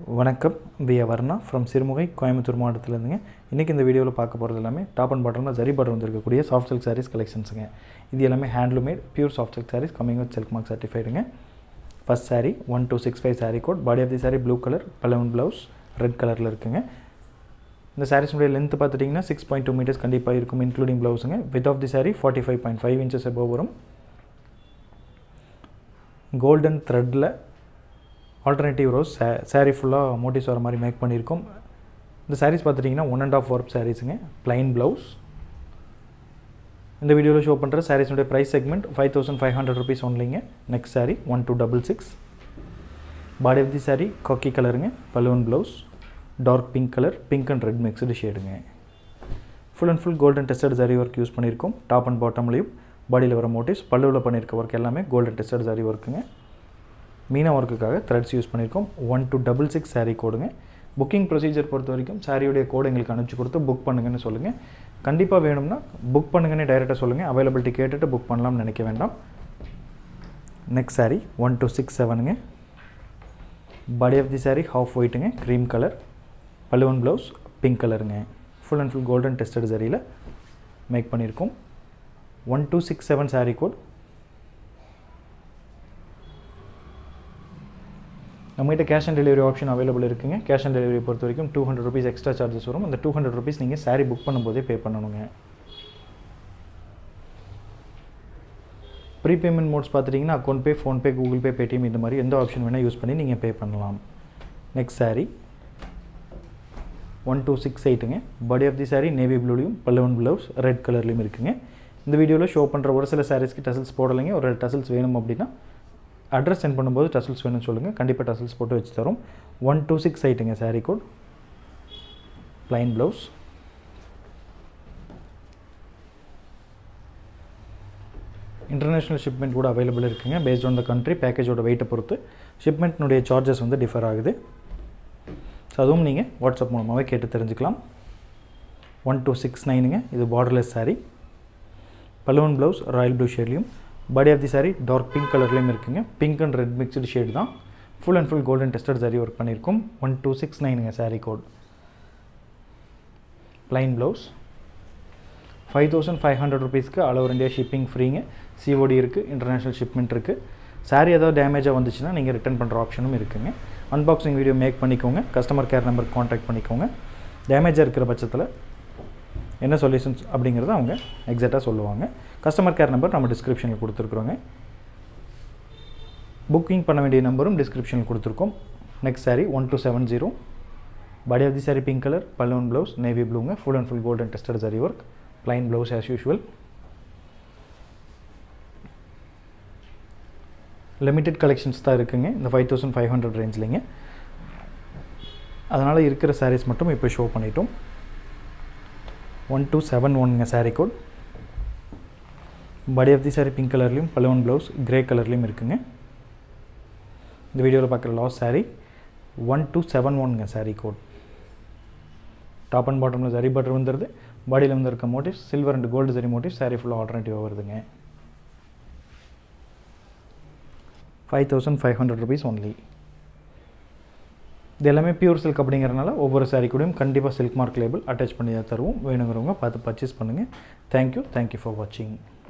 வணக்கம் V Varna from Sirumugai Coimbatore மாவட்டத்திலேருந்துங்க இன்றைக்கி இந்த வீடியோவில் பார்க்க போகிறது எல்லாமே டாப் அண்ட் பாட்டமில் ஜரி பாட்டம் வந்திருக்கக்கூடிய சாஃப்ட் சில்க் சாரீஸ் கலெக்ஷன்ஸுங்க இது எல்லாமே handloomed pure soft silk saris coming with silk mark சர்டிஃபைடுங்க first saree one two six five saree code body of the saree blue colour பலவன் ப்ளவுஸ் ரெட் கலரில் இருக்குங்க இந்த சாரீஸுடைய லென்த் பார்த்துட்டிங்கன்னா சிக்ஸ் பாயிண்ட் டூ மீட்டர்ஸ் கண்டிப்பாக இருக்கும் இன்க்ளூடிங் ப்ளவுஸுங்க width of the saree forty five point five inches above வரும் கோல்டன் த்ரெட்டில் ஆல்டர்னேட்டிவ் ரோஸ் சே சாரீ ஃபுல்லாக மோட்டிவ்ஸ் வர மாதிரி மேக் பண்ணியிருக்கோம் இந்த சாரீஸ் பார்த்துட்டிங்கன்னா ஒன் அண்ட் ஆஃப் ஒர்க் சாரீஸுங்க ப்ளைன் ப்ளவுஸ் இந்த வீடியோவில் ஷோ பண்ணுற சாரீஸுடைய price segment five thousand five hundred rupees ஒன்லிங்க next sari one two double six body of the sari khaki கலருங்க balloon blouse dark pink colour pink and red mixed ஷேடுங்க full and full golden tested sari work use பண்ணியிருக்கோம் top and பாட்டம்லேயும் பாடியில் வர motifs பல்லுவில் பண்ணியிருக்க work எல்லாமே கோல்டன் டெஸ்டட் சாரீ ஒர்க்குங்க மீனா ஒர்க்குக்காக த்ரெட்ஸ் யூஸ் பண்ணியிருக்கோம் one two double six sari கோடுங்க புக்கிங் ப்ரொசீஜர் பொறுத்த வரைக்கும் சாரியுடைய கோடு எங்களுக்கு அனுப்பிச்சி கொடுத்து புக் பண்ணுங்கன்னு சொல்லுங்கள் கண்டிப்பாக வேணும்னா புக் பண்ணுங்கன்னு டைரெக்டாக சொல்லுங்கள் அவைலபிலிட்டி கேட்டுட்டு புக் பண்ணலாம்னு நினைக்க வேண்டாம் next sari one two six செவனுங்க body of the sari half ஒயிட்டுங்க க்ரீம் கலர் பலுவன் ப்ளவுஸ் பிங்க் கலருங்க full and full golden tested சாரியில் மேக் பண்ணியிருக்கோம் one two six seven sari code நம்மகிட்ட cash on delivery option available இருக்குங்க கேஷ் ஆன் டெலிவரி பொறுத்த வரைக்கும் two hundred rupees extra charges வரும் அந்த டூ ஹண்ட்ரட் ருபீஸ் நீங்கள் சாரீ புக் பண்ணும்போதே பே பண்ணணுங்க ப்ரீபேமெண்ட் மோட்ஸ் பார்த்துட்டிங்கன்னா account pay PhonePe Google Pay Paytm இந்த மாதிரி எந்த ஆப்ஷன் வேணால் யூஸ் பண்ணி நீங்கள் பே பண்ணலாம் next sari one two six எயிட்டுங்க body of the sari navy ப்ளூலையும் பல்லவன் ப்ளவுஸ் ரெட் கலர்லையும் இருக்குங்க இந்த வீடியோவில் ஷோ பண்ணுற ஒரு சில சாரீஸ்க்கு டசல்ஸ் போடலைங்க ஒரு டசல்ஸ் வேணும் அப்படின்னா அட்ரஸ் சென்ட் பண்ணும்போது டசல்ஸ் வேணும்னு சொல்லுங்கள் கண்டிப்பாக டசல்ஸ் போட்டு வச்சு தரோம் ஒன் டூ சிக்ஸ் எயிட்டுங்க sari code plain blouse international shipment கூட அவைலபிள் இருக்குங்க பேஸ்ட் ஆன் த கண்ட்ரி பேக்கேஜோட வெயிட்டை பொறுத்து ஷிப்மெண்ட்னுடைய சார்ஜஸ் வந்து டிஃபர் ஆகுது ஸோ அதுவும் நீங்கள் வாட்ஸ்அப் மூலமாகவே கேட்டு தெரிஞ்சுக்கலாம் ஒன் டூ சிக்ஸ் நைனுங்க இது borderless sari balloon blouse royal blue ஷேட்லேயும் body of the sari dark pink கலர்லேயும் இருக்குங்க pink and red mixed shade தான் full and full golden tested sari work பண்ணியிருக்கோம் ஒன் டூ சிக்ஸ் நைனுங்க sari code plain blouse five thousand five hundred ருபீஸ்க்கு all over India shipping ஃப்ரீங்க COD இருக்குது international shipment இருக்குது சாரீ ஏதாவது டேமேஜாக வந்துச்சுன்னா நீங்கள் ரிட்டர்ன் பண்ணுற ஆப்ஷனும் இருக்குங்க அன்பாக்சிங் வீடியோ மேக் பண்ணிக்கோங்க கஸ்டமர் கேர் நம்பருக்கு காண்டாக்ட் பண்ணிக்கோங்க டேமேஜாக இருக்கிற பட்சத்தில் என்ன சொல்யூஷன்ஸ் அப்படிங்கிறத அவங்க எக்ஸாக்டாக சொல்லுவாங்க கஸ்டமர் கேர் நம்பர் நம்ம டிஸ்கிரிப்ஷனில் கொடுத்துருக்குறோங்க புக்கிங் பண்ண வேண்டிய நம்பரும் டிஸ்கிரிப்ஷனில் கொடுத்துருக்கோம் next sari one two seven zero body of the sari pink colour balloon blouse navy ப்ளூங்க full and full golden tested sari work plain blouse as usual limited collections தான் இருக்குங்க இந்த ஃபைவ் தௌசண்ட் ஃபைவ் ஹண்ட்ரட் ரேஞ்ச்லிங்க அதனால் இருக்கிற சாரீஸ் மட்டும் இப்போ ஷோ பண்ணிட்டோம் ஒன் டூ செவன் ஒன்ங்க sari code body of the sari pink கலர்லேயும் பலவன் ப்ளவுஸ் கிரே கலர்லேயும் இருக்குங்க இந்த வீடியோவில் பார்க்குற last sari one two seven ஒன்ங்க சாரீ கோட் டாப் அண்ட் பாட்டமில் சரி பட்டர் வந்துடுது பாடியில் வந்து இருக்க motifs silver and gold zari motif sari ஃபுல்லாக ஆல்டர்னேட்டிவாக வருதுங்க five thousand five hundred rupees only இது எல்லாமே பியூர் சில்க் அப்படிங்கிறனால ஒவ்வொரு சாரீ கூடயும் கண்டிப்பாக சில்க் மார்க் லேபிள் அட்டாச் பண்ணி தான் தருவோம் வேணுங்கிறவங்க பார்த்து பர்ச்சேஸ் பண்ணுங்கள் தேங்க்யூ தேங்க்யூ ஃபார் வாட்சிங்